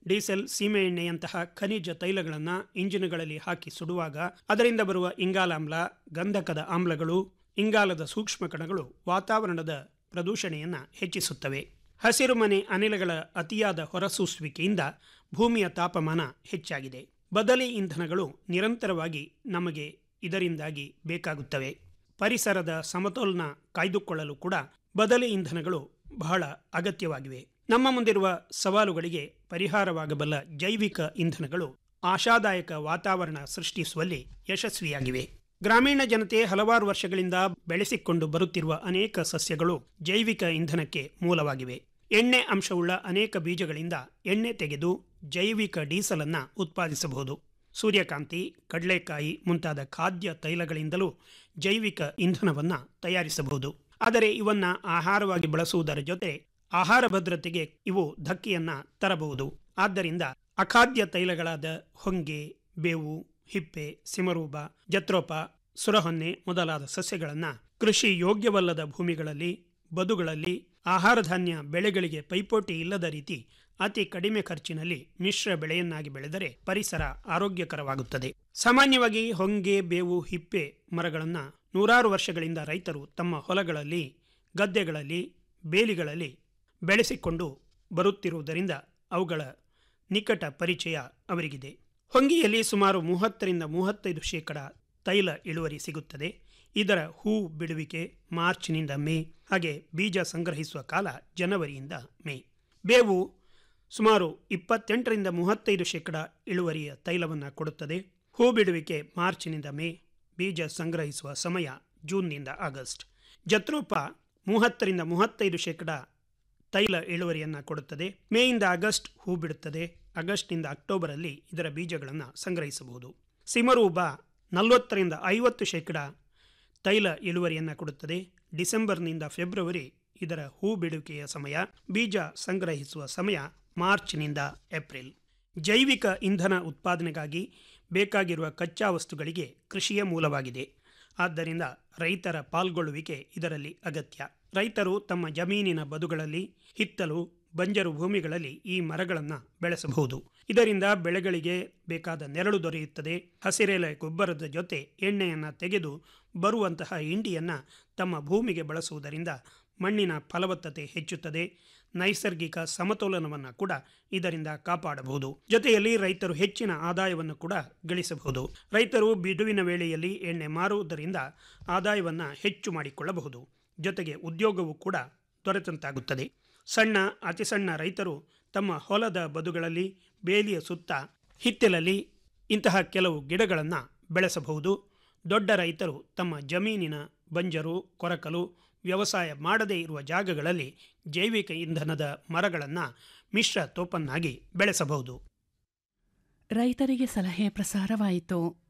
diesel ಸೀಮೆ ಎಣ್ಣೆಯಂತಹ ಖನಿಜ ತೈಲಗಳನ್ನು ಇಂಜಿನ್ಗಳಲ್ಲಿ ಹಾಕಿ ಸುಡುವಾಗ ಅದರಿಂದ ಬರುವ ಇಂಗಾಲಾಮ್ಲ ಗಂಧಕದ ಆಮ್ಲಗಳು ಇಂಗಾಲದ ಸೂಕ್ಷ್ಮ ಕಣಗಳು ವಾತಾವರಣದ ಪ್ರದೂಷಣೆಯನ್ನು ಹೆಚ್ಚಿಸುತ್ತವೆ ಹಸಿರುಮನೆ ಅನಿಲಗಳ ಅತಿಯಾದ ಹೊರಸೂಸುವಿಕೆಯಿಂದ ಭೂಮಿಯ ತಾಪಮಾನ ಹೆಚ್ಚಾಗಿದೆ ಬದಲಿ ಇಂಧನಗಳು ನಿರಂತರವಾಗಿ ನಮಗೆ ಇದರಿಂದಾಗಿ ಬೇಕಾಗುತ್ತವೆ ಪರಿಸರದ ಸಮತೋಲನ ಕಾಯ್ದುಕೊಳ್ಳಲು ಕೂಡ ಬದಲಿ ಇಂಧನಗಳು ಬಹಳ ಅಗತ್ಯವಾಗಿವೆ ನಮ್ಮ ಮುಂದಿರುವ ಸವಾಲುಗಳಿಗೆ ಪರಿಹಾರವಾಗಬಲ್ಲ ಜೈವಿಕ ಇಂಧನಗಳು ಆಶಾದಾಯಕ ವಾತಾವರಣ ಸೃಷ್ಟಿಸುವಲ್ಲಿ ಯಶಸ್ವಿಯಾಗಿವೆ ಗ್ರಾಮೀಣ ಜನತೆ ಹಲವಾರು ವರ್ಷಗಳಿಂದ ಬೆಳೆಸಿಕೊಂಡು ಬರುತ್ತಿರುವ ಅನೇಕ ಸಸ್ಯಗಳು ಜೈವಿಕ ಇಂಧನಕ್ಕೆ ಮೂಲವಾಗಿವೆ ಎಣ್ಣೆ ಅಂಶವುಳ್ಳ ಅನೇಕ ಬೀಜಗಳಿಂದ ಎಣ್ಣೆ ತೆಗೆದು ಜೈವಿಕ ಡೀಸೆಲ್ ಅನ್ನ ಉತ್ಪಾದಿಸಬಹುದು ಸೂರ್ಯಕಾಂತಿ ಕಡಲೆಕಾಯಿ ಮುಂತಾದ ಖಾದ್ಯ ತೈಲಗಳಿಂದಲೂ ಜೈವಿಕ ಇಂಧನವನ್ನ ತಯಾರಿಸಬಹುದು ಆದರೆ ಇವನ್ನ ಆಹಾರವಾಗಿ ಬಳಸುವುದರ ಜೊತೆ ಆಹಾರ ಭದ್ರತೆಗೆ ಇವು ಧಕ್ಕೆಯನ್ನ ತರಬಹುದು ಆದ್ದರಿಂದ ಅಖಾದ್ಯ ತೈಲಗಳಾದ ಹೊಂಗೆ ಬೇವು ಹಿಪ್ಪೆ ಸಿಮರೂಪ ಜತ್ರೋಪ ಸುರಹೊನ್ನೆ ಮೊದಲಾದ ಸಸ್ಯಗಳನ್ನು ಕೃಷಿ ಯೋಗ್ಯವಲ್ಲದ ಭೂಮಿಗಳಲ್ಲಿ ಬದುಗಳಲ್ಲಿ ಆಹಾರ ಧಾನ್ಯ ಬೆಳೆಗಳಿಗೆ ಪೈಪೋಟಿ ಇಲ್ಲದ ರೀತಿ ಅತಿ ಕಡಿಮೆ ಖರ್ಚಿನಲ್ಲಿ ಮಿಶ್ರ ಬೆಳೆಯನ್ನಾಗಿ ಬೆಳೆದರೆ ಪರಿಸರ ಆರೋಗ್ಯಕರವಾಗುತ್ತದೆ ಸಾಮಾನ್ಯವಾಗಿ ಹೊಂಗೆ ಬೇವು ಹಿಪ್ಪೆ ಮರಗಳನ್ನು ನೂರಾರು ವರ್ಷಗಳಿಂದ ರೈತರು ತಮ್ಮ ಹೊಲಗಳಲ್ಲಿ ಗದ್ದೆಗಳಲ್ಲಿ ಬೇಲಿಗಳಲ್ಲಿ ಬೆಳೆಸಿಕೊಂಡು ಬರುತ್ತಿರುವುದರಿಂದ ಅವುಗಳ ನಿಕಟ ಪರಿಚಯ ಅವರಿಗಿದೆ ಹೊಂಗಿಯಲ್ಲಿ ಸುಮಾರು ಮೂವತ್ತರಿಂದ ಮೂವತ್ತೈದು ಶೇಕಡ ತೈಲ ಇಳುವರಿ ಸಿಗುತ್ತದೆ ಇದರ ಹೂ ಬಿಡುವಿಕೆ ಮಾರ್ಚ್ನಿಂದ ಮೇ ಹಾಗೆ ಬೀಜ ಸಂಗ್ರಹಿಸುವ ಕಾಲ ಜನವರಿಯಿಂದ ಮೇ ಬೇವು ಸುಮಾರು ಇಪ್ಪತ್ತೆಂಟರಿಂದ ಮೂವತ್ತೈದು ಶೇಕಡ ಇಳುವರಿಯ ತೈಲವನ್ನು ಕೊಡುತ್ತದೆ ಹೂ ಬಿಡುವಿಕೆ ಮಾರ್ಚ್ನಿಂದ ಮೇ ಬೀಜ ಸಂಗ್ರಹಿಸುವ ಸಮಯ ಜೂನ್ನಿಂದ ಆಗಸ್ಟ್ ಜತ್ರೋಪ ಮೂವತ್ತರಿಂದ ಮೂವತ್ತೈದು ಶೇಕಡ ತೈಲ ಇಳುವರಿಯನ್ನು ಕೊಡುತ್ತದೆ ಮೇಯಿಂದ ಆಗಸ್ಟ್ ಹೂ ಬಿಡುತ್ತದೆ ಆಗಸ್ಟ್ನಿಂದ ಅಕ್ಟೋಬರಲ್ಲಿ ಇದರ ಬೀಜಗಳನ್ನು ಸಂಗ್ರಹಿಸಬಹುದು ಸಿಮರೂಬ ನಲವತ್ತರಿಂದ ಐವತ್ತು ಶೇಕಡ ತೈಲ ಇಳುವರಿಯನ್ನು ಕೊಡುತ್ತದೆ ಡಿಸೆಂಬರ್ನಿಂದ ಫೆಬ್ರವರಿ ಇದರ ಹೂ ಬಿಡುವಿಕೆಯ ಸಮಯ ಬೀಜ ಸಂಗ್ರಹಿಸುವ ಸಮಯ ಮಾರ್ಚ್ನಿಂದ ಏಪ್ರಿಲ್ ಜೈವಿಕ ಇಂಧನ ಉತ್ಪಾದನೆಗಾಗಿ ಬೇಕಾಗಿರುವ ಕಚ್ಚಾ ವಸ್ತುಗಳಿಗೆ ಕೃಷಿಯ ಮೂಲವಾಗಿದೆ ಆದ್ದರಿಂದ ರೈತರ ಪಾಲ್ಗೊಳ್ಳುವಿಕೆ ಇದರಲ್ಲಿ ಅಗತ್ಯ ರೈತರು ತಮ್ಮ ಜಮೀನಿನ ಬದುಗಳಲ್ಲಿ ಹಿತ್ತಲು ಬಂಜರು ಭೂಮಿಗಳಲ್ಲಿ ಈ ಮರಗಳನ್ನು ಬೆಳೆಸಬಹುದು ಇದರಿಂದ ಬೆಳೆಗಳಿಗೆ ಬೇಕಾದ ನೆರಳು ದೊರೆಯುತ್ತದೆ ಹಸಿರೆಲೆ ಗೊಬ್ಬರದ ಜೊತೆ ಎಣ್ಣೆಯನ್ನು ತೆಗೆದು ಬರುವಂತಹ ಹಿಂಡಿಯನ್ನು ತಮ್ಮ ಭೂಮಿಗೆ ಬಳಸುವುದರಿಂದ ಮಣ್ಣಿನ ಫಲವತ್ತತೆ ಹೆಚ್ಚುತ್ತದೆ ನೈಸರ್ಗಿಕ ಸಮತೋಲನವನ್ನು ಕೂಡ ಇದರಿಂದ ಕಾಪಾಡಬಹುದು ಜೊತೆಯಲ್ಲಿ ರೈತರು ಹೆಚ್ಚಿನ ಆದಾಯವನ್ನು ಕೂಡ ಗಳಿಸಬಹುದು ರೈತರು ಬಿಡುವಿನ ವೇಳೆಯಲ್ಲಿ ಎಣ್ಣೆ ಮಾರುವುದರಿಂದ ಆದಾಯವನ್ನು ಹೆಚ್ಚು ಮಾಡಿಕೊಳ್ಳಬಹುದು ಜೊತೆಗೆ ಉದ್ಯೋಗವೂ ಕೂಡ ದೊರೆತಂತಾಗುತ್ತದೆ ಸಣ್ಣ ಅತಿ ಸಣ್ಣ ರೈತರು ತಮ್ಮ ಹೊಲದ ಬದುಗಳಲ್ಲಿ ಬೇಲಿಯ ಸುತ್ತ ಹಿತ್ತಲಲ್ಲಿ ಇಂತಹ ಕೆಲವು ಗಿಡಗಳನ್ನು ಬೆಳೆಸಬಹುದು ದೊಡ್ಡ ರೈತರು ತಮ್ಮ ಜಮೀನಿನ ಬಂಜರು ಕೊರಕಲು ವ್ಯವಸಾಯ ಮಾಡದೇ ಇರುವ ಜಾಗಗಳಲ್ಲಿ ಜೈವಿಕ ಇಂಧನದ ಮರಗಳನ್ನು ಮಿಶ್ರ ತೋಪನ್ನಾಗಿ ಬೆಳೆಸಬಹುದು ರೈತರಿಗೆ ಸಲಹೆ ಪ್ರಸಾರವಾಯಿತು